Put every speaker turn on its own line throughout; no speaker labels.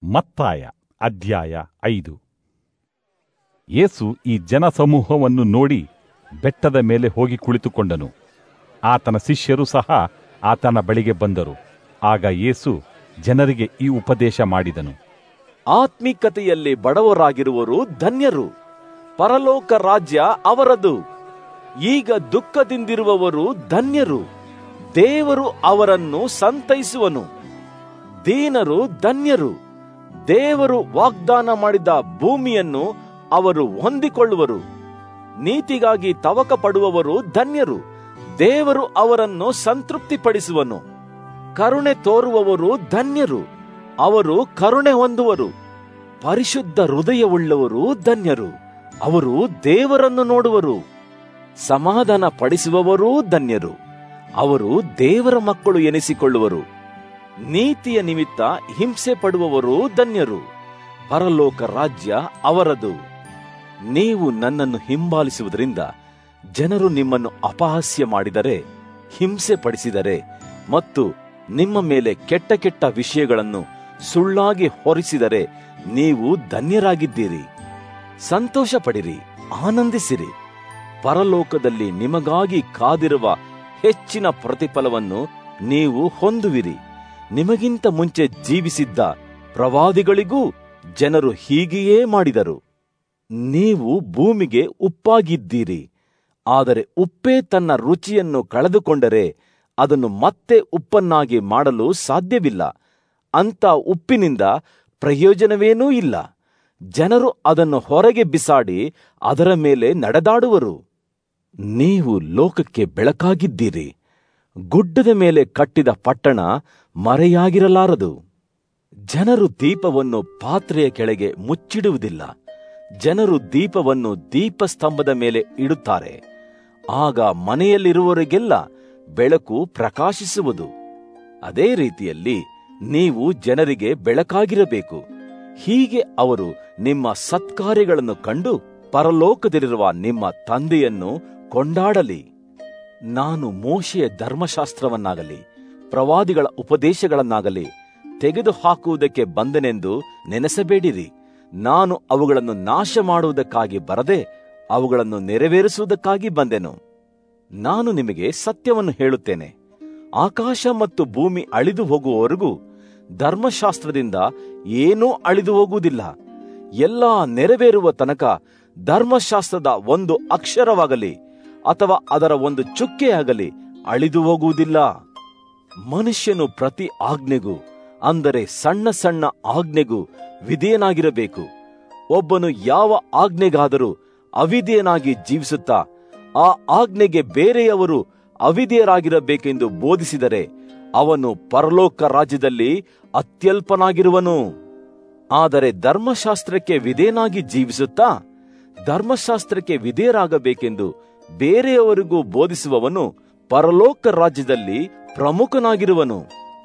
ಮತ್ತಾಯ ಅಧ್ಯಾಯ ಐದು ಯೇಸು ಈ ಜನಸಮೂಹವನ್ನು ನೋಡಿ ಬೆಟ್ಟದ ಮೇಲೆ ಹೋಗಿ ಕುಳಿತುಕೊಂಡನು ಆತನ ಶಿಷ್ಯರು ಸಹ ಆತನ ಬಳಿಗೆ ಬಂದರು ಆಗ ಯೇಸು ಜನರಿಗೆ ಈ ಉಪದೇಶ ಮಾಡಿದನು
ಆತ್ಮಿಕತೆಯಲ್ಲಿ ಬಡವರಾಗಿರುವರು ಧನ್ಯರು ಪರಲೋಕ ರಾಜ್ಯ ಅವರದು ಈಗ ದುಃಖದಿಂದಿರುವವರು ಧನ್ಯರು ದೇವರು ಅವರನ್ನು ಸಂತೈಸುವನು ದೀನರು ಧನ್ಯರು ದೇವರು ವಾಗ್ದಾನ ಮಾಡಿದ ಭೂಮಿಯನ್ನು ಅವರು ಹೊಂದಿಕೊಳ್ಳುವರು ನೀತಿಗಾಗಿ ತವಕ ಪಡುವವರು ಧನ್ಯರು ದೇವರು ಅವರನ್ನು ಸಂತೃಪ್ತಿಪಡಿಸುವನು ಕರುಣೆ ತೋರುವವರು ಧನ್ಯರು ಅವರು ಕರುಣೆ ಹೊಂದುವರು ಪರಿಶುದ್ಧ ಹೃದಯವುಳ್ಳವರು ಧನ್ಯರು ಅವರು ದೇವರನ್ನು ನೋಡುವರು ಸಮಾಧಾನ ಪಡಿಸುವವರೂ ಧನ್ಯರು ಅವರು ದೇವರ ಮಕ್ಕಳು ಎನಿಸಿಕೊಳ್ಳುವರು ನೀತಿಯ ನಿಮಿತ್ತ ಹಿಂಸೆ ಪಡುವವರು ಧನ್ಯರು ಪರಲೋಕ ರಾಜ್ಯ ಅವರದು ನೀವು ನನ್ನನ್ನು ಹಿಂಬಾಲಿಸುವುದರಿಂದ ಜನರು ನಿಮ್ಮನ್ನು ಅಪಹಾಸ್ಯ ಮಾಡಿದರೆ ಹಿಂಸೆ ಪಡಿಸಿದರೆ ಮತ್ತು ನಿಮ್ಮ ಮೇಲೆ ಕೆಟ್ಟ ಕೆಟ್ಟ ವಿಷಯಗಳನ್ನು ಸುಳ್ಳಾಗಿ ಹೊರಿಸಿದರೆ ನೀವು ಧನ್ಯರಾಗಿದ್ದೀರಿ ಸಂತೋಷ ಪಡಿರಿ ಆನಂದಿಸಿರಿ ಪರಲೋಕದಲ್ಲಿ ನಿಮಗಾಗಿ ಕಾದಿರುವ ಹೆಚ್ಚಿನ ಪ್ರತಿಫಲವನ್ನು ನೀವು ಹೊಂದುವಿರಿ ನಿಮಗಿಂತ ಮುಂಚೆ ಜೀವಿಸಿದ್ದ ಪ್ರವಾದಿಗಳಿಗೂ ಜನರು ಹೀಗೆಯೇ ಮಾಡಿದರು ನೀವು ಭೂಮಿಗೆ ಉಪ್ಪಾಗಿದ್ದೀರಿ ಆದರೆ ಉಪ್ಪೇ ತನ್ನ ರುಚಿಯನ್ನು ಕಳೆದುಕೊಂಡರೆ ಅದನ್ನು ಮತ್ತೆ ಉಪ್ಪನ್ನಾಗಿ ಮಾಡಲು ಸಾಧ್ಯವಿಲ್ಲ ಅಂತ ಉಪ್ಪಿನಿಂದ ಪ್ರಯೋಜನವೇನೂ ಇಲ್ಲ ಜನರು ಅದನ್ನು ಹೊರಗೆ ಬಿಸಾಡಿ ಅದರ ಮೇಲೆ ನಡೆದಾಡುವರು ನೀವು ಲೋಕಕ್ಕೆ ಬೆಳಕಾಗಿದ್ದೀರಿ ಗುಡ್ಡದ ಮೇಲೆ ಕಟ್ಟಿದ ಪಟ್ಟಣ ಮರೆಯಾಗಿರಲಾರದು ಜನರು ದೀಪವನ್ನು ಪಾತ್ರೆಯ ಕೆಳಗೆ ಮುಚ್ಚಿಡುವುದಿಲ್ಲ ಜನರು ದೀಪವನ್ನು ದೀಪಸ್ತಂಭದ ಮೇಲೆ ಇಡುತ್ತಾರೆ ಆಗ ಮನೆಯಲ್ಲಿರುವವರಿಗೆಲ್ಲ ಬೆಳಕು ಪ್ರಕಾಶಿಸುವುದು ಅದೇ ರೀತಿಯಲ್ಲಿ ನೀವು ಜನರಿಗೆ ಬೆಳಕಾಗಿರಬೇಕು ಹೀಗೆ ಅವರು ನಿಮ್ಮ ಸತ್ಕಾರ್ಯಗಳನ್ನು ಕಂಡು ಪರಲೋಕದಲ್ಲಿರುವ ನಿಮ್ಮ ತಂದೆಯನ್ನು ಕೊಂಡಾಡಲಿ ನಾನು ಮೋಶೆಯ ಧರ್ಮಶಾಸ್ತ್ರವನ್ನಾಗಲಿ ಪ್ರವಾದಿಗಳ ಉಪದೇಶಗಳನ್ನಾಗಲಿ ತೆಗೆದುಹಾಕುವುದಕ್ಕೆ ಬಂದನೆಂದು ನೆನೆಸಬೇಡಿರಿ ನಾನು ಅವುಗಳನ್ನು ನಾಶ ಮಾಡುವುದಕ್ಕಾಗಿ ಬರದೆ ಅವುಗಳನ್ನು ನೆರವೇರಿಸುವುದಕ್ಕಾಗಿ ಬಂದೆನು ನಾನು ನಿಮಗೆ ಸತ್ಯವನ್ನು ಹೇಳುತ್ತೇನೆ ಆಕಾಶ ಮತ್ತು ಭೂಮಿ ಅಳಿದು ಹೋಗುವವರೆಗೂ ಧರ್ಮಶಾಸ್ತ್ರದಿಂದ ಏನೂ ಅಳಿದು ಹೋಗುವುದಿಲ್ಲ ಎಲ್ಲ ನೆರವೇರುವ ತನಕ ಧರ್ಮಶಾಸ್ತ್ರದ ಒಂದು ಅಕ್ಷರವಾಗಲಿ ಅಥವಾ ಅದರ ಒಂದು ಚುಕ್ಕೆಯಾಗಲಿ ಅಳಿದು ಹೋಗುವುದಿಲ್ಲ ಮನುಷ್ಯನು ಪ್ರತಿ ಆಜ್ಞೆಗೂ ಅಂದರೆ ಸಣ್ಣ ಸಣ್ಣ ಆಜ್ಞೆಗೂ ವಿಧೇಯನಾಗಿರಬೇಕು ಒಬ್ಬನು ಯಾವ ಆಜ್ಞೆಗಾದರೂ ಅವಿಧೇಯನಾಗಿ ಜೀವಿಸುತ್ತಾ ಆ ಆಜ್ಞೆಗೆ ಬೇರೆಯವರು ಅವಿಧೇಯರಾಗಿರಬೇಕೆಂದು ಬೋಧಿಸಿದರೆ ಅವನು ಪರಲೋಕ ರಾಜ್ಯದಲ್ಲಿ ಅತ್ಯಲ್ಪನಾಗಿರುವನು ಆದರೆ ಧರ್ಮಶಾಸ್ತ್ರಕ್ಕೆ ವಿಧೇಯನಾಗಿ ಜೀವಿಸುತ್ತಾ ಧರ್ಮಶಾಸ್ತ್ರಕ್ಕೆ ವಿಧೇಯರಾಗಬೇಕೆಂದು ಬೇರೆಯವರಿಗೂ ಬೋಧಿಸುವವನು ಪರಲೋಕ ರಾಜ್ಯದಲ್ಲಿ ಪ್ರಮುಖನಾಗಿರುವನು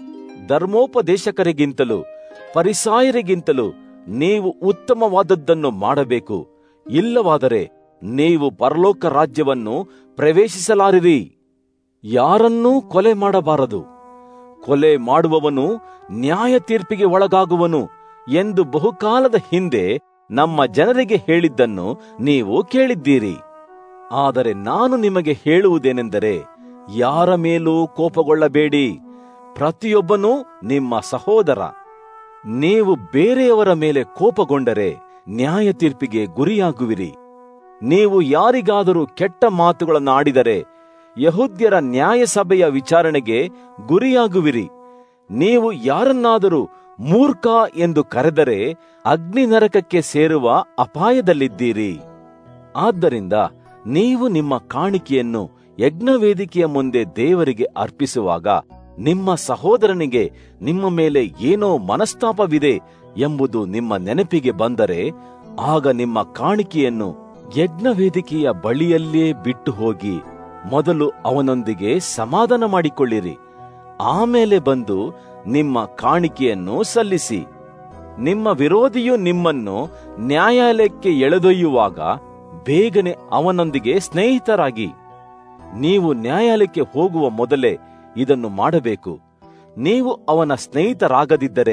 ಧರ್ಮೋಪದೇಶಕರಿಗಿಂತಲೂ ಪರಿಸಾಯರಿಗಿಂತಲೂ ನೀವು ಉತ್ತಮವಾದದ್ದನ್ನು ಮಾಡಬೇಕು ಇಲ್ಲವಾದರೆ ನೀವು ಪರಲೋಕ ರಾಜ್ಯವನ್ನು ಪ್ರವೇಶಿಸಲಾರಿರಿ ಯಾರನ್ನೂ ಕೊಲೆ ಮಾಡಬಾರದು ಕೊಲೆ ಮಾಡುವವನು ನ್ಯಾಯ ತೀರ್ಪಿಗೆ ಒಳಗಾಗುವನು ಎಂದು ಬಹುಕಾಲದ ಹಿಂದೆ ನಮ್ಮ ಜನರಿಗೆ ಹೇಳಿದ್ದನ್ನು ನೀವು ಕೇಳಿದ್ದೀರಿ ಆದರೆ ನಾನು ನಿಮಗೆ ಹೇಳುವುದೇನೆಂದರೆ ಯಾರ ಮೇಲೂ ಕೋಪಗೊಳ್ಳಬೇಡಿ ಪ್ರತಿಯೊಬ್ಬನೂ ನಿಮ್ಮ ಸಹೋದರ ನೀವು ಬೇರೆಯವರ ಮೇಲೆ ಕೋಪಗೊಂಡರೆ ನ್ಯಾಯ ತೀರ್ಪಿಗೆ ಗುರಿಯಾಗುವಿರಿ ನೀವು ಯಾರಿಗಾದರೂ ಕೆಟ್ಟ ಮಾತುಗಳನ್ನು ಆಡಿದರೆ ಯಹುದ್ಯರ ನ್ಯಾಯಸಭೆಯ ವಿಚಾರಣೆಗೆ ಗುರಿಯಾಗುವಿರಿ ನೀವು ಯಾರನ್ನಾದರೂ ಮೂರ್ಖ ಎಂದು ಕರೆದರೆ ಅಗ್ನಿ ನರಕಕ್ಕೆ ಸೇರುವ ಅಪಾಯದಲ್ಲಿದ್ದೀರಿ ಆದ್ದರಿಂದ ನೀವು ನಿಮ್ಮ ಕಾಣಿಕೆಯನ್ನು ಯಜ್ಞವೇದಿಕೆಯ ಮುಂದೆ ದೇವರಿಗೆ ಅರ್ಪಿಸುವಾಗ ನಿಮ್ಮ ಸಹೋದರನಿಗೆ ನಿಮ್ಮ ಮೇಲೆ ಏನೋ ಮನಸ್ತಾಪವಿದೆ ಎಂಬುದು ನಿಮ್ಮ ನೆನಪಿಗೆ ಬಂದರೆ ಆಗ ನಿಮ್ಮ ಕಾಣಿಕೆಯನ್ನು ಯಜ್ಞವೇದಿಕೆಯ ಬಳಿಯಲ್ಲೇ ಬಿಟ್ಟು ಹೋಗಿ ಮೊದಲು ಅವನೊಂದಿಗೆ ಸಮಾಧಾನ ಮಾಡಿಕೊಳ್ಳಿರಿ ಆಮೇಲೆ ಬಂದು ನಿಮ್ಮ ಕಾಣಿಕೆಯನ್ನು ಸಲ್ಲಿಸಿ ನಿಮ್ಮ ವಿರೋಧಿಯು ನಿಮ್ಮನ್ನು ನ್ಯಾಯಾಲಯಕ್ಕೆ ಎಳೆದೊಯ್ಯುವಾಗ ಬೇಗನೆ ಅವನೊಂದಿಗೆ ಸ್ನೇಹಿತರಾಗಿ ನೀವು ನ್ಯಾಯಾಲಯಕ್ಕೆ ಹೋಗುವ ಮೊದಲೇ ಇದನ್ನು ಮಾಡಬೇಕು ನೀವು ಅವನ ಸ್ನೇಹಿತರಾಗದಿದ್ದರೆ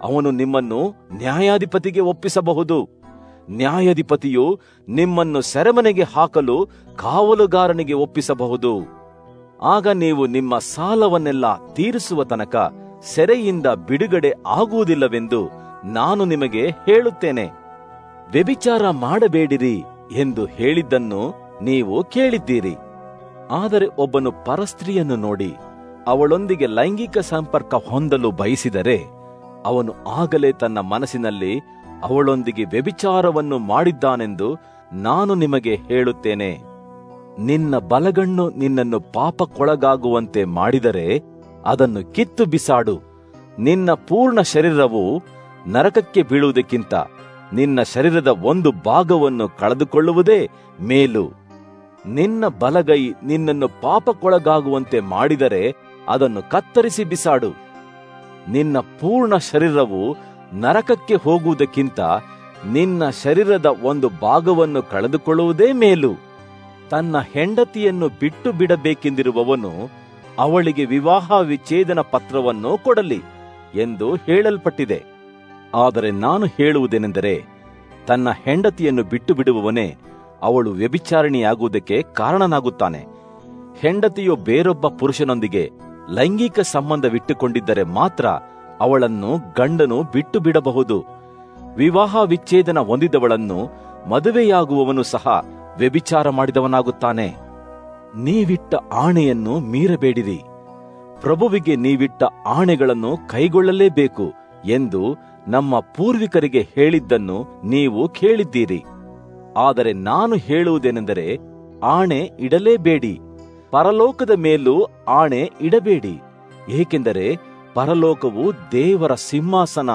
ಅವನು ನಿಮ್ಮನ್ನು ನ್ಯಾಯಾಧಿಪತಿಗೆ ಒಪ್ಪಿಸಬಹುದು ನ್ಯಾಯಾಧಿಪತಿಯು ನಿಮ್ಮನ್ನು ಸೆರೆಮನೆಗೆ ಹಾಕಲು ಕಾವಲುಗಾರನಿಗೆ ಒಪ್ಪಿಸಬಹುದು ಆಗ ನೀವು ನಿಮ್ಮ ಸಾಲವನ್ನೆಲ್ಲ ತೀರಿಸುವ ತನಕ ಸೆರೆಯಿಂದ ಬಿಡುಗಡೆ ಆಗುವುದಿಲ್ಲವೆಂದು ನಾನು ನಿಮಗೆ ಹೇಳುತ್ತೇನೆ ವ್ಯಭಿಚಾರ ಮಾಡಬೇಡಿರಿ ಎಂದು ಹೇಳಿದ್ದನ್ನು ನೀವು ಕೇಳಿದ್ದೀರಿ ಆದರೆ ಒಬ್ಬನು ಪರಸ್ತ್ರೀಯನ್ನು ನೋಡಿ ಅವಳೊಂದಿಗೆ ಲೈಂಗಿಕ ಸಂಪರ್ಕ ಹೊಂದಲು ಬಯಸಿದರೆ ಅವನು ಆಗಲೇ ತನ್ನ ಮನಸ್ಸಿನಲ್ಲಿ ಅವಳೊಂದಿಗೆ ವ್ಯಭಿಚಾರವನ್ನು ಮಾಡಿದ್ದಾನೆಂದು ನಾನು ನಿಮಗೆ ಹೇಳುತ್ತೇನೆ ನಿನ್ನ ಬಲಗಣ್ಣು ನಿನ್ನನ್ನು ಪಾಪಕ್ಕೊಳಗಾಗುವಂತೆ ಮಾಡಿದರೆ ಅದನ್ನು ಕಿತ್ತು ಬಿಸಾಡು ನಿನ್ನ ಪೂರ್ಣ ಶರೀರವು ನರಕಕ್ಕೆ ಬೀಳುವುದಕ್ಕಿಂತ ನಿನ್ನ ಶರೀರದ ಒಂದು ಭಾಗವನ್ನು ಕಳೆದುಕೊಳ್ಳುವುದೇ ಮೇಲು ನಿನ್ನ ಬಲಗೈ ನಿನ್ನನ್ನು ಪಾಪಕ್ಕೊಳಗಾಗುವಂತೆ ಮಾಡಿದರೆ ಅದನ್ನು ಕತ್ತರಿಸಿ ಬಿಸಾಡು ನಿನ್ನ ಪೂರ್ಣ ಶರೀರವು ನರಕಕ್ಕೆ ಹೋಗುವುದಕ್ಕಿಂತ ನಿನ್ನ ಶರೀರದ ಒಂದು ಭಾಗವನ್ನು ಕಳೆದುಕೊಳ್ಳುವುದೇ ಮೇಲು ತನ್ನ ಹೆಂಡತಿಯನ್ನು ಬಿಟ್ಟು ಬಿಡಬೇಕೆಂದಿರುವವನು ಅವಳಿಗೆ ವಿವಾಹ ವಿಚ್ಛೇದನ ಪತ್ರವನ್ನು ಕೊಡಲಿ ಎಂದು ಹೇಳಲ್ಪಟ್ಟಿದೆ ಆದರೆ ನಾನು ಹೇಳುವುದೇನೆಂದರೆ ತನ್ನ ಹೆಂಡತಿಯನ್ನು ಬಿಟ್ಟು ಬಿಡುವವನೇ ಅವಳು ವ್ಯಭಿಚಾರಿಣಿಯಾಗುವುದಕ್ಕೆ ಕಾರಣನಾಗುತ್ತಾನೆ ಹೆಂಡತಿಯು ಬೇರೊಬ್ಬ ಪುರುಷನೊಂದಿಗೆ ಲೈಂಗಿಕ ಸಂಬಂಧವಿಟ್ಟುಕೊಂಡಿದ್ದರೆ ಮಾತ್ರ ಅವಳನ್ನು ಗಂಡನು ಬಿಟ್ಟು ಬಿಡಬಹುದು ವಿವಾಹ ವಿಚ್ಛೇದನ ಹೊಂದಿದವಳನ್ನು ಮದುವೆಯಾಗುವವನು ಸಹ ವ್ಯಭಿಚಾರ ಮಾಡಿದವನಾಗುತ್ತಾನೆ ನೀವಿಟ್ಟ ಆಣೆಯನ್ನು ಮೀರಬೇಡಿರಿ ಪ್ರಭುವಿಗೆ ನೀವಿಟ್ಟ ಆಣೆಗಳನ್ನು ಕೈಗೊಳ್ಳಲೇಬೇಕು ಎಂದು ನಮ್ಮ ಪೂರ್ವಿಕರಿಗೆ ಹೇಳಿದ್ದನ್ನು ನೀವು ಕೇಳಿದ್ದೀರಿ ಆದರೆ ನಾನು ಹೇಳುವುದೇನೆಂದರೆ ಆಣೆ ಇಡಲೇಬೇಡಿ ಪರಲೋಕದ ಮೇಲೂ ಆಣೆ ಇಡಬೇಡಿ ಏಕೆಂದರೆ ಪರಲೋಕವು ದೇವರ ಸಿಂಹಾಸನ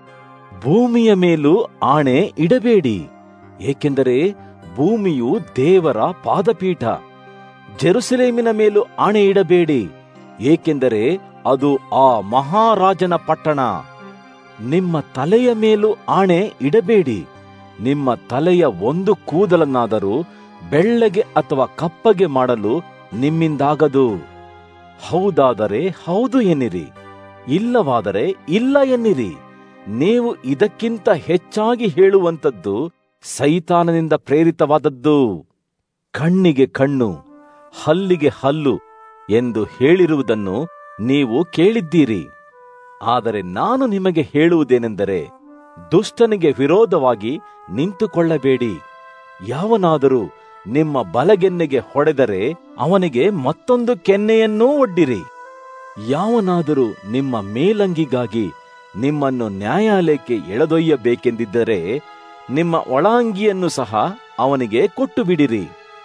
ಭೂಮಿಯ ಮೇಲೂ ಆಣೆ ಇಡಬೇಡಿ ಏಕೆಂದರೆ ಭೂಮಿಯು ದೇವರ ಪಾದಪೀಠ ಜೆರುಸಲೇಮಿನ ಮೇಲೂ ಆಣೆ ಇಡಬೇಡಿ ಏಕೆಂದರೆ ಅದು ಆ ಮಹಾರಾಜನ ಪಟ್ಟಣ ನಿಮ್ಮ ತಲೆಯ ಮೇಲೂ ಆಣೆ ಇಡಬೇಡಿ ನಿಮ್ಮ ತಲೆಯ ಒಂದು ಕೂದಲನ್ನಾದರೂ ಬೆಳ್ಳಗೆ ಅಥವಾ ಕಪ್ಪಗೆ ಮಾಡಲು ನಿಮ್ಮಿಂದಾಗದು ಹೌದಾದರೆ ಹೌದು ಎನ್ನಿರಿ ಇಲ್ಲವಾದರೆ ಇಲ್ಲ ಎನ್ನಿರಿ ನೀವು ಇದಕ್ಕಿಂತ ಹೆಚ್ಚಾಗಿ ಹೇಳುವಂಥದ್ದು ಸೈತಾನನಿಂದ ಪ್ರೇರಿತವಾದದ್ದು ಕಣ್ಣಿಗೆ ಕಣ್ಣು ಹಲ್ಲಿಗೆ ಹಲ್ಲು ಎಂದು ಹೇಳಿರುವುದನ್ನು ನೀವು ಕೇಳಿದ್ದೀರಿ ಆದರೆ ನಾನು ನಿಮಗೆ ಹೇಳುವುದೇನೆಂದರೆ ದುಷ್ಟನಿಗೆ ವಿರೋಧವಾಗಿ ನಿಂತುಕೊಳ್ಳಬೇಡಿ ಯಾವನಾದರೂ ನಿಮ್ಮ ಬಲಗೆನ್ನೆಗೆ ಹೊಡೆದರೆ ಅವನಿಗೆ ಮತ್ತೊಂದು ಕೆನ್ನೆಯನ್ನೂ ಒಡ್ಡಿರಿ ಯಾವನಾದರೂ ನಿಮ್ಮ ಮೇಲಂಗಿಗಾಗಿ ನಿಮ್ಮನ್ನು ನ್ಯಾಯಾಲಯಕ್ಕೆ ಎಳೆದೊಯ್ಯಬೇಕೆಂದಿದ್ದರೆ ನಿಮ್ಮ ಒಳಾಂಗಿಯನ್ನು ಸಹ ಅವನಿಗೆ ಕೊಟ್ಟು ಬಿಡಿರಿ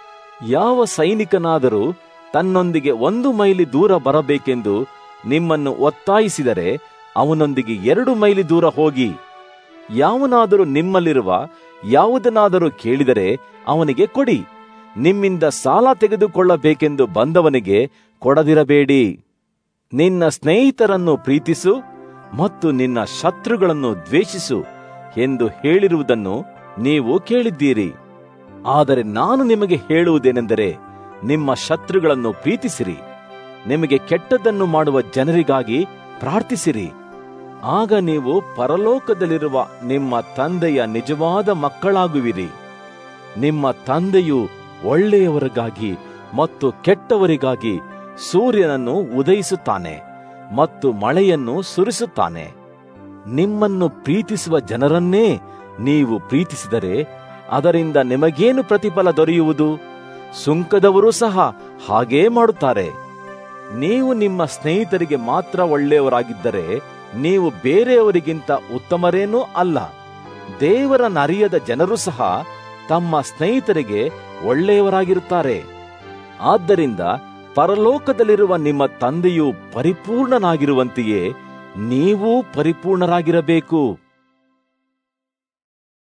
ಯಾವ ಸೈನಿಕನಾದರೂ ತನ್ನೊಂದಿಗೆ ಒಂದು ಮೈಲಿ ದೂರ ಬರಬೇಕೆಂದು ನಿಮ್ಮನ್ನು ಒತ್ತಾಯಿಸಿದರೆ ಅವನೊಂದಿಗೆ ಎರಡು ಮೈಲಿ ದೂರ ಹೋಗಿ ಯಾವನಾದರೂ ನಿಮ್ಮಲ್ಲಿರುವ ಯಾವುದನ್ನಾದರೂ ಕೇಳಿದರೆ ಅವನಿಗೆ ಕೊಡಿ ನಿಮ್ಮಿಂದ ಸಾಲ ತೆಗೆದುಕೊಳ್ಳಬೇಕೆಂದು ಬಂದವನಿಗೆ ಕೊಡದಿರಬೇಡಿ ನಿನ್ನ ಸ್ನೇಹಿತರನ್ನು ಪ್ರೀತಿಸು ಮತ್ತು ನಿನ್ನ ಶತ್ರುಗಳನ್ನು ದ್ವೇಷಿಸು ಎಂದು ಹೇಳಿರುವುದನ್ನು ನೀವು ಕೇಳಿದ್ದೀರಿ ಆದರೆ ನಾನು ನಿಮಗೆ ಹೇಳುವುದೇನೆಂದರೆ ನಿಮ್ಮ ಶತ್ರುಗಳನ್ನು ಪ್ರೀತಿಸಿರಿ ನಿಮಗೆ ಕೆಟ್ಟದ್ದನ್ನು ಮಾಡುವ ಜನರಿಗಾಗಿ ಪ್ರಾರ್ಥಿಸಿರಿ ಆಗ ನೀವು ಪರಲೋಕದಲ್ಲಿರುವ ನಿಮ್ಮ ತಂದೆಯ ನಿಜವಾದ ಮಕ್ಕಳಾಗುವಿರಿ ನಿಮ್ಮ ತಂದೆಯು ಒಳ್ಳೆಯವರಿಗಾಗಿ ಮತ್ತು ಕೆಟ್ಟವರಿಗಾಗಿ ಸೂರ್ಯನನ್ನು ಉದಯಿಸುತ್ತಾನೆ ಮತ್ತು ಮಳೆಯನ್ನು ಸುರಿಸುತ್ತಾನೆ ನಿಮ್ಮನ್ನು ಪ್ರೀತಿಸುವ ಜನರನ್ನೇ ನೀವು ಪ್ರೀತಿಸಿದರೆ ಅದರಿಂದ ನಿಮಗೇನು ಪ್ರತಿಫಲ ದೊರೆಯುವುದು ಸುಂಕದವರು ಸಹ ಹಾಗೇ ಮಾಡುತ್ತಾರೆ ನೀವು ನಿಮ್ಮ ಸ್ನೇಹಿತರಿಗೆ ಮಾತ್ರ ಒಳ್ಳೆಯವರಾಗಿದ್ದರೆ ನೀವು ಬೇರೆಯವರಿಗಿಂತ ಉತ್ತಮರೇನೂ ಅಲ್ಲ ದೇವರ ನರಿಯದ ಜನರು ಸಹ ತಮ್ಮ ಸ್ನೇಹಿತರಿಗೆ ಒಳ್ಳೆಯವರಾಗಿರುತ್ತಾರೆ ಆದ್ದರಿಂದ ಪರಲೋಕದಲ್ಲಿರುವ ನಿಮ್ಮ ತಂದೆಯು ಪರಿಪೂರ್ಣನಾಗಿರುವಂತೆಯೇ ನೀವೂ ಪರಿಪೂರ್ಣರಾಗಿರಬೇಕು